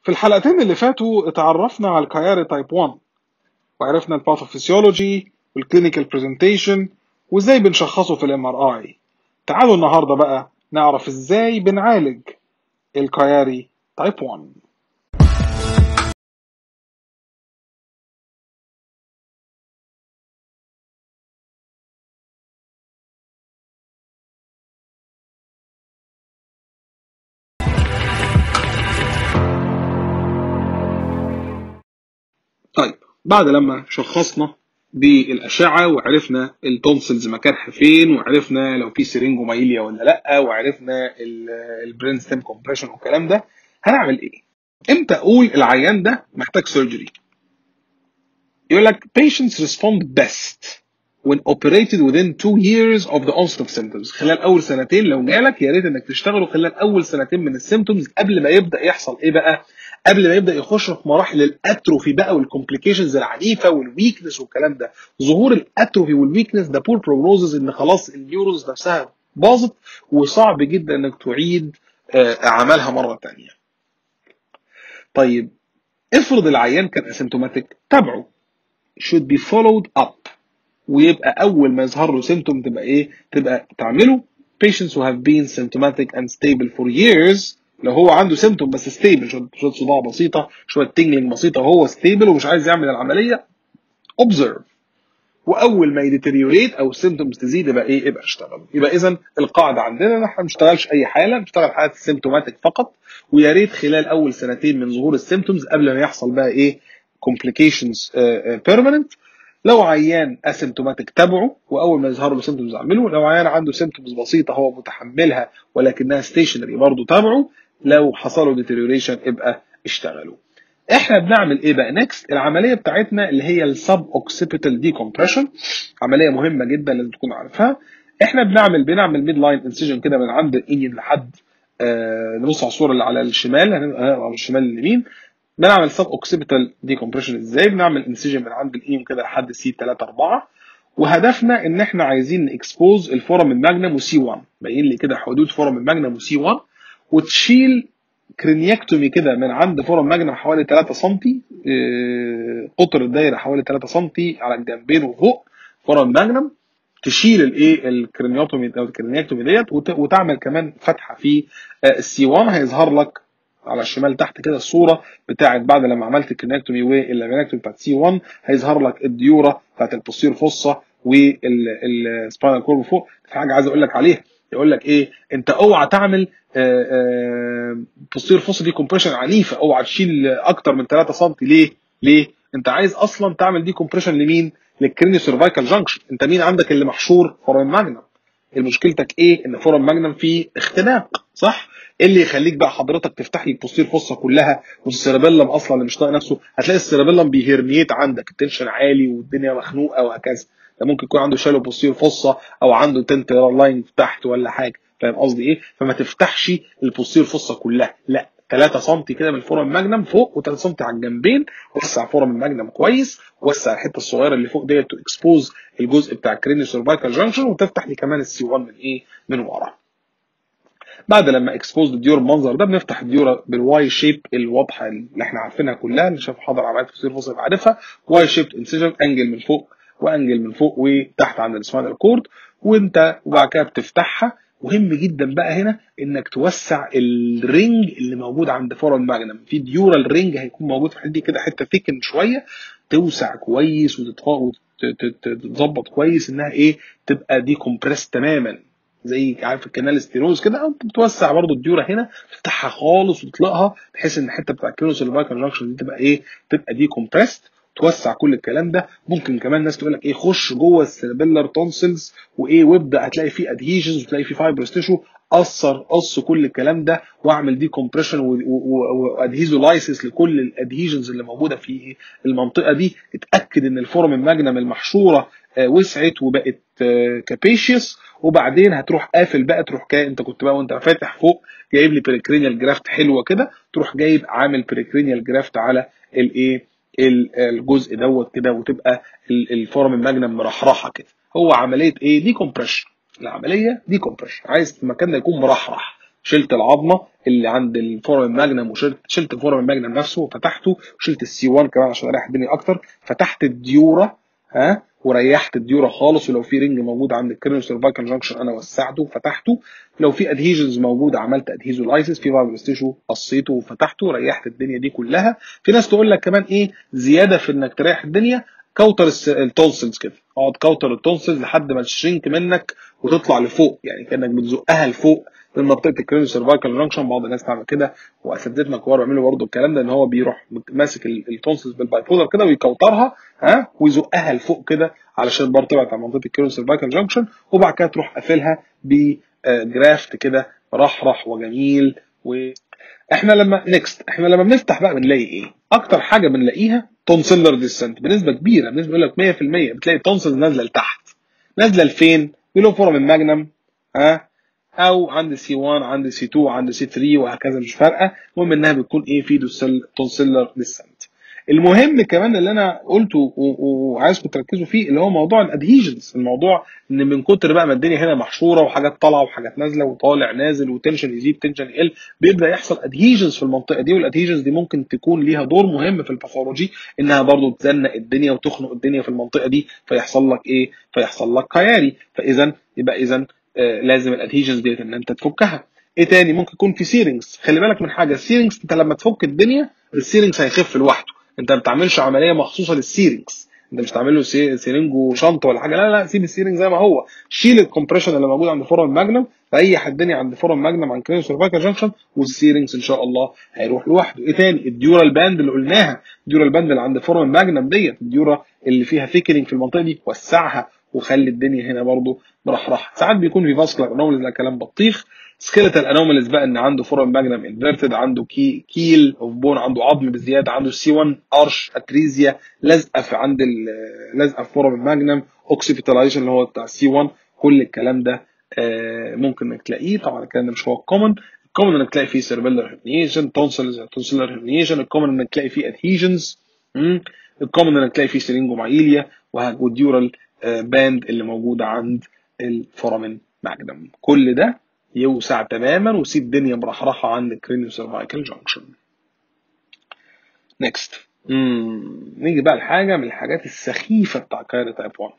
في الحلقتين اللي فاتوا اتعرفنا على الكياري تايب 1 وعرفنا الباثوفيسيولوجي والكلينيكال برزنتيشن وازاي بنشخصه في الام ار اي تعالوا النهارده بقى نعرف ازاي بنعالج الكياري تايب 1 طيب بعد لما شخصنا بالاشعه وعرفنا التونسلز مكانها فين وعرفنا لو في سيرينجومايليا ولا لا وعرفنا البرين ستيم كومبريشن والكلام ده هنعمل ايه؟ امتى اقول العيان ده محتاج سيرجري؟ يقول لك patients respond best when operated within two years of the onset of symptoms خلال اول سنتين لو جالك يا ريت انك تشتغلوا خلال اول سنتين من السيمتومز قبل ما يبدا يحصل ايه بقى؟ قبل ما يبدا يخش في مراحل الاتروفي بقى والكومبليكيشنز العنيفه والويكنس والكلام ده ظهور الاتروفي والويكنس ده بور بروجنوزز ان خلاص النيورونز نفسها باظت وصعب جدا انك تعيد اعمالها مره ثانيه طيب افرض العيان كان اسيمتوماتيك تابعه should be followed up ويبقى اول ما يظهر له سيمتوم تبقى ايه تبقى تعمله patients who have been symptomatic and stable for years لو هو عنده سيمتوم بس ستيبل شويه صداع بسيطه شويه تنجلنج بسيطه وهو ستيبل ومش عايز يعمل العمليه اوبزرف واول ما يديتريوريت او السيمتومز تزيد يبقى ايه يبقى اشتغل يبقى اذا القاعده عندنا ان احنا ما نشتغلش اي حاله نشتغل حالات السيمتوماتيك فقط ويا ريت خلال اول سنتين من ظهور السيمتومز قبل ما يحصل بقى ايه كومبليكيشنز بيرمننت لو عيان اسيمتوماتيك تابعه واول ما يظهر له سيمتومز اعمله لو عيان عنده سيمتومز بسيطه هو متحملها ولكنها ستيشنري برضه تابعه لو حصلوا ديتيريوريشن ابقى اشتغلوا احنا بنعمل ايه بقى نكست العمليه بتاعتنا اللي هي السب اوكسيبيتال ديكومبريشن عمليه مهمه جدا لازم تكون عارفها احنا بنعمل بنعمل ميد لاين انسيجن كده من عند الايد لحد آه نبص على الصوره اللي على الشمال على الشمال اليمين بنعمل سب اوكسيبيتال ديكومبريشن ازاي بنعمل انسيجن من عند الايم كده لحد سي 3 4 وهدفنا ان احنا عايزين نكسبوز الفورم الماجنم وسي 1 باين لي كده حدود فورم الماجنم وسي 1 وتشيل كرينيكتومي كده من عند فورم ماجنم حوالي 3 سم قطر الدايره حوالي 3 سم على الجنبين وفوق فورم ماجنم تشيل الايه الكرينيوتومي او الكرينيكتومي ديت وتعمل كمان فتحه في السي 1 هيظهر لك على الشمال تحت كده الصوره بتاعت بعد لما عملت الكرينيكتومي واللامينكتومي بتاعت سي 1 هيظهر لك الديوره بتاعت البوستير فوسا والسباينال كورب فوق في حاجه عايز اقول لك عليها يقول لك ايه انت اوعى تعمل بوستير فوس دي كومبريشن عنيفه اوعى تشيل اكتر من 3 سم ليه؟ ليه؟ انت عايز اصلا تعمل دي كومبريشن لمين؟ للكرينيو سيرفايكال جانكشن انت مين عندك اللي محشور فورم ماجنم مشكلتك ايه؟ ان فورم ماجنم فيه اختناق صح؟ ايه اللي يخليك بقى حضرتك تفتح لي البوستير فوسا كلها والسيربيلم اصلا اللي مش طايق نفسه هتلاقي السيربيلم بيهرنيت عندك التنشن عالي والدنيا مخنوقه وهكذا ده ممكن يكون عنده شالو بوستير فوسا او عنده تنت لاين تحت ولا حاجه فاهم قصدي ايه فما تفتحش البوستير فوسا كلها لا 3 سم كده من الفورم الماجنم فوق و3 سم على الجنبين وسع فورم الماجنم كويس وسع الحته الصغيره اللي فوق ديت تو اكسبوز الجزء بتاع الكرينيو سيرفايكال جانكشن وتفتح لي كمان السي 1 من ايه من ورا بعد لما اكسبوز الديور المنظر ده بنفتح الديوره بالواي شيب الواضحه اللي احنا عارفينها كلها اللي شاف حاضر عمليات بوستير فوسا عارفها واي شيب انسيجن انجل من فوق وانجل من فوق وتحت عند السباينال كورد وانت وبعد كده بتفتحها مهم جدا بقى هنا انك توسع الرينج اللي موجود عند فورم ماجنم في ديورال رينج هيكون موجود في الحته دي كده حته ثيكن شويه توسع كويس وتتظبط كويس انها ايه تبقى دي كومبريس تماما زي عارف الكنال ستيروز كده او بتوسع برضو الديوره هنا تفتحها خالص وتطلقها بحيث ان الحته بتاع الكينوس الفايكال جانكشن دي تبقى ايه تبقى دي كومبريست توسع كل الكلام ده ممكن كمان ناس تقول لك ايه خش جوه السيربيلر تونسلز وايه وابدا هتلاقي فيه ادهيجنز وتلاقي فيه فايبرس تيشو قصر قص كل الكلام ده واعمل دي كومبريشن وادهيزولايسيس لكل الادهيجنز اللي موجوده في المنطقه دي اتاكد ان الفورم الماجنم المحشوره وسعت وبقت كابيشيوس وبعدين هتروح قافل بقى تروح كا انت كنت بقى وانت فاتح فوق جايب لي بريكرينيال جرافت حلوه كده تروح جايب عامل بريكرينيال جرافت على الايه الجزء دوت كده وتبقى الفورم الماجنم مرحرحه كده هو عمليه ايه دي كومبريشن العمليه دي كومبريشن عايز المكان ده يكون مرحرح شلت العظمه اللي عند الفورم ماجنم وشلت شلت الفورم ماجنم نفسه وفتحته وشلت السي 1 كمان عشان اريح الدنيا اكتر فتحت الديورا ها وريحت الديورا خالص ولو في رينج موجود عند الكرنو سيرفايكال جانكشن انا وسعته وفتحته لو في ادهيجنز موجوده عملت ادهيزولايسيس في فايبرس تيشو قصيته وفتحته وريحت الدنيا دي كلها في ناس تقول لك كمان ايه زياده في انك تريح الدنيا كوتر التونسلز كده اقعد كوتر التونسلز لحد ما تشرينك منك وتطلع لفوق يعني كانك بتزقها لفوق من منطقه الكرينو سيرفايكال جانكشن بعض الناس تعمل كده واساتذتنا الكبار بيعملوا برضه الكلام ده ان هو بيروح ماسك التونسلز بالبايبولر كده ويكوترها ها ويزقها لفوق كده علشان برضه تبعد عن منطقه الكرينو سيرفايكال جانكشن وبعد كده تروح قافلها بجرافت كده رحرح وجميل و احنا لما نكست احنا لما بنفتح بقى بنلاقي ايه؟ اكتر حاجه بنلاقيها تونسلر ديسنت بنسبه كبيره بنسبه يقول لك 100% بتلاقي التونسلز نازله لتحت نازله لفين؟ بيقولوا فورم الماجنم ها او عند سي 1 عند سي 2 عند سي 3 وهكذا مش فارقه المهم انها بتكون ايه في تونسلر ديسنت المهم كمان اللي انا قلته وعايزكم تركزوا فيه اللي هو موضوع الادهيجنز الموضوع ان من كتر بقى ما الدنيا هنا محشوره وحاجات طالعه وحاجات نازله وطالع نازل وتنشن يزيد تنشن يقل بيبدا يحصل ادهيجنز في المنطقه دي والادهيجنز دي ممكن تكون ليها دور مهم في الباثولوجي انها برضو تزنق الدنيا وتخنق الدنيا في المنطقه دي فيحصل لك ايه فيحصل لك كياري فاذا يبقى اذا آه لازم الادهيجنز ديت ان انت تفكها ايه تاني ممكن يكون في سيرنجز خلي بالك من حاجه السيرنجز انت لما تفك الدنيا السيرنجز هيخف لوحده انت ما بتعملش عمليه مخصوصه للسيرنجز انت مش تعمل له سيرنج وشنطه ولا حاجه لا لا سيب السيرنج زي ما هو شيل الكومبريشن اللي موجود عند فورم ماجنم ريح الدنيا عند فورم ماجنم عن كرينو سيرفايكال جانكشن والسيرنجز ان شاء الله هيروح لوحده ايه تاني الديورال باند اللي قلناها الديورال باند اللي عند فورم ماجنم ديت الديورا اللي فيها ثيكنينج في المنطقه دي وسعها وخلي الدنيا هنا برضو مرحرحه ساعات بيكون في فاسكولار انوماليز ده كلام بطيخ سكيلتال انوماليز بقى ان عنده فورم ماجنم انفيرتد عنده كي كيل اوف بون عنده عظم بزياده عنده سي 1 ارش اتريزيا لازقه في عند لازقه في فورم ماجنم اوكسيفيتاليزيشن اللي هو بتاع سي 1 كل الكلام ده آه ممكن انك تلاقيه طبعا الكلام ده مش هو الكومن الكومن انك تلاقي فيه سيربيلر هرنيشن تونسلز تونسلر هرنيشن الكومن انك تلاقي فيه ادهيجنز الكومن انك تلاقي فيه سيرينجومايليا والديورال باند اللي موجوده عند الفورامين ماجنم كل ده يوسع تماما ويسيب الدنيا مرحرحه عند الكرينيو سيرفايكال جانكشن نيكست نيجي بقى لحاجه من الحاجات السخيفه بتاع كايرو تايب 1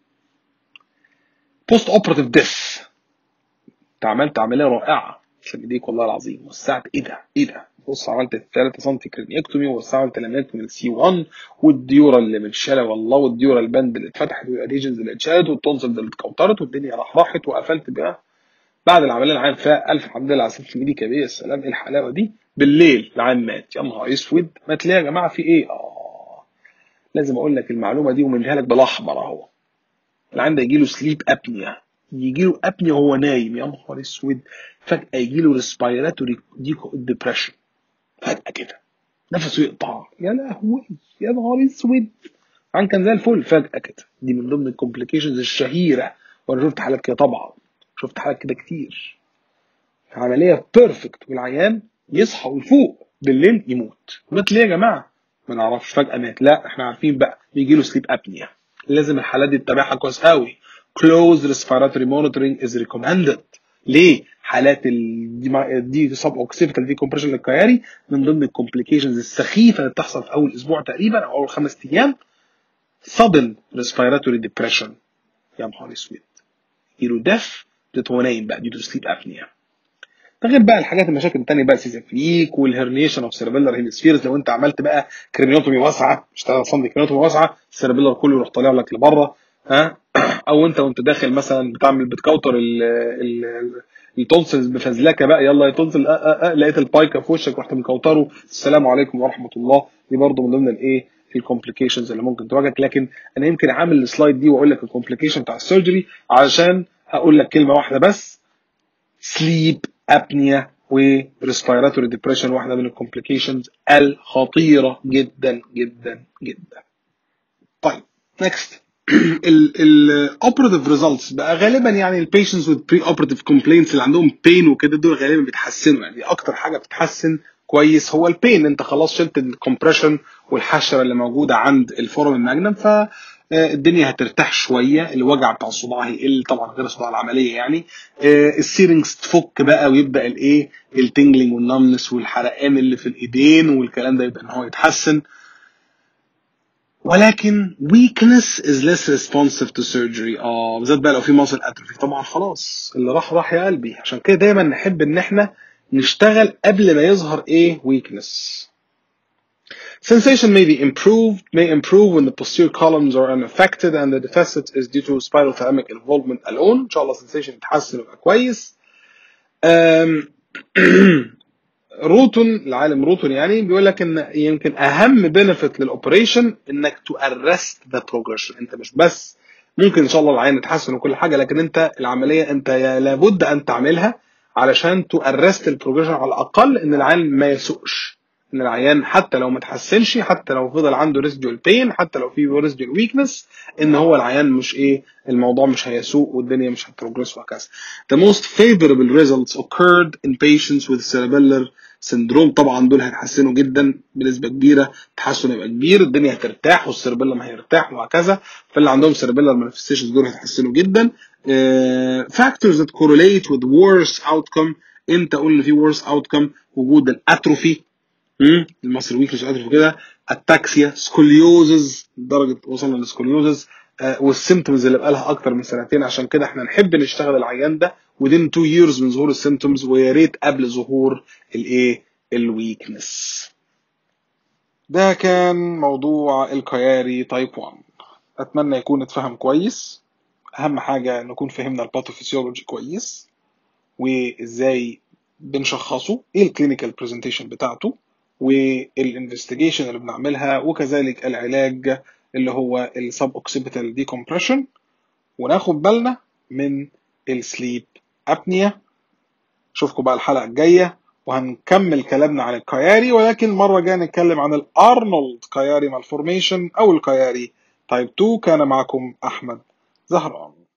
بوست اوبراتيف ديث انت عملت عمليه رائعه تسلم ايديك والله العظيم وسعت ايه ده ايه ده بص عملت 3 سم كرينيكتومي ووسعت لامينكتومي السي 1 والديورا اللي متشاله والله والديورا البند اللي اتفتحت والاديجنز اللي اتشالت والتونسلز اللي اتكوترت والدنيا راح راحت وقفلت بقى بعد العمليه العام فيها الف حمد لله على سلامه الميديكا بيه السلام ايه الحلاوه دي بالليل العام مات يا نهار اسود ما تلاقي يا جماعه في ايه اه لازم اقول لك المعلومه دي ومديها لك بالاحمر اهو العام ده يجي له سليب ابنيا يجي له ابنيا وهو نايم يا نهار اسود فجاه يجي له ريسبيراتوري ديبريشن فجاه كده نفسه يقطع يا لهوي يا نهار اسود عن كان زي الفل فجاه كده دي من ضمن الكومبليكيشنز الشهيره وانا شفت حالات كده طبعا شفت حالات كده كتير عمليه بيرفكت والعيان يصحى ويفوق بالليل يموت مات ليه يا جماعه ما نعرفش فجاه مات لا احنا عارفين بقى بيجي له سليب ابنيا لازم الحالات دي تتابعها كويس قوي close respiratory monitoring is recommended ليه حالات ال دي سب اوكسيفيتال دي كومبريشن للكياري من ضمن الكومبليكيشنز السخيفه اللي بتحصل في اول اسبوع تقريبا او اول خمس ايام sudden respiratory depression يا نهار اسود يجيله دف وهو نايم بقى دي تو سليب ابنيا ده غير بقى الحاجات المشاكل التانية بقى سيزافيك والهرنيشن اوف سيربيلر هيمسفيرز لو انت عملت بقى كريميوتومي واسعه اشتغل صندي كريميوتومي واسعه السيربيلر كله يروح طالع لك لبره ها او انت وانت داخل مثلا بتعمل بتكوتر التونسلز بفزلكه بقى يلا يا تونسل أه أه أه لقيت البايكه في وشك رحت مكوتره السلام عليكم ورحمه الله دي برضه من ضمن الايه الكومبليكيشنز اللي ممكن تواجهك لكن انا يمكن عامل السلايد دي واقول لك الكومبليكيشن بتاع السيرجري علشان اقول لك كلمه واحده بس سليب ابنيا وريسبيراتوري ديبريشن واحده من الكومبليكيشنز الخطيره جدا جدا جدا طيب نكست الاوبراتيف ريزلتس بقى غالبا يعني البيشنتس وذ بري اوبراتيف كومبلينتس اللي عندهم بين وكده دول غالبا بيتحسنوا يعني اكتر حاجه بتتحسن كويس هو البين انت خلاص شلت الكومبريشن والحشره اللي موجوده عند الفورم الماجنم ف آه، الدنيا هترتاح شويه الوجع بتاع الصداع هيقل طبعا غير الصداع العمليه يعني آه، السيرنجز تفك بقى ويبدا الايه التنجلينج والنمنس والحرقان اللي في الايدين والكلام ده يبدا ان هو يتحسن ولكن weakness is less responsive to surgery اه بالذات بقى لو في muscle atrophy طبعا خلاص اللي راح راح يا قلبي عشان كده دايما نحب ان احنا نشتغل قبل ما يظهر ايه weakness Sensation may be improved, may improve when the posterior columns are unaffected and the deficit is due to spinothalamic involvement alone. إن شاء الله sensation يتحسن ويبقى كويس. أم، روتون العالم روتون يعني بيقول لك ان يمكن اهم بنفيت للاوبريشن انك تو ارست ذا بروجريشن انت مش بس ممكن ان شاء الله العين يتحسن وكل حاجه لكن انت العمليه انت يا لابد ان تعملها علشان تو ارست البروجريشن على الاقل ان العيان ما يسوقش ان العيان حتى لو ما تحسنش حتى لو فضل عنده ريسديول بين حتى لو في ريسديول ويكنس ان هو العيان مش ايه الموضوع مش هيسوق والدنيا مش هتبروجريس وهكذا. The most favorable results occurred in patients with cerebellar syndrome طبعا دول هيتحسنوا جدا بنسبه كبيره التحسن هيبقى كبير الدنيا هترتاح والسيربيلم هيرتاح وهكذا فاللي عندهم cerebellar manifestations دول هيتحسنوا جدا. Uh, factors that correlate with worse outcome امتى اقول ان في worse outcome وجود الاتروفي مم؟ المصري ويكنس اتروفي كده اتاكسيا سكوليوزز درجه وصلنا للسكوليوزز آه والسيمتومز اللي بقالها اكتر من سنتين عشان كده احنا نحب نشتغل العيان ده within 2 years من ظهور السيمتومز ويا ريت قبل ظهور الايه الويكنس ده كان موضوع الكياري تايب 1 اتمنى يكون اتفهم كويس اهم حاجه نكون فهمنا الباثوفيسيولوجي كويس وازاي بنشخصه ايه الكلينيكال برزنتيشن بتاعته والانفستيجيشن اللي بنعملها وكذلك العلاج اللي هو السب اوكسيبيتال ديكومبريشن وناخد بالنا من السليب ابنيا اشوفكم بقى الحلقه الجايه وهنكمل كلامنا عن الكياري ولكن المره الجايه نتكلم عن الارنولد كياري مالفورميشن او الكياري تايب 2 كان معكم احمد زهران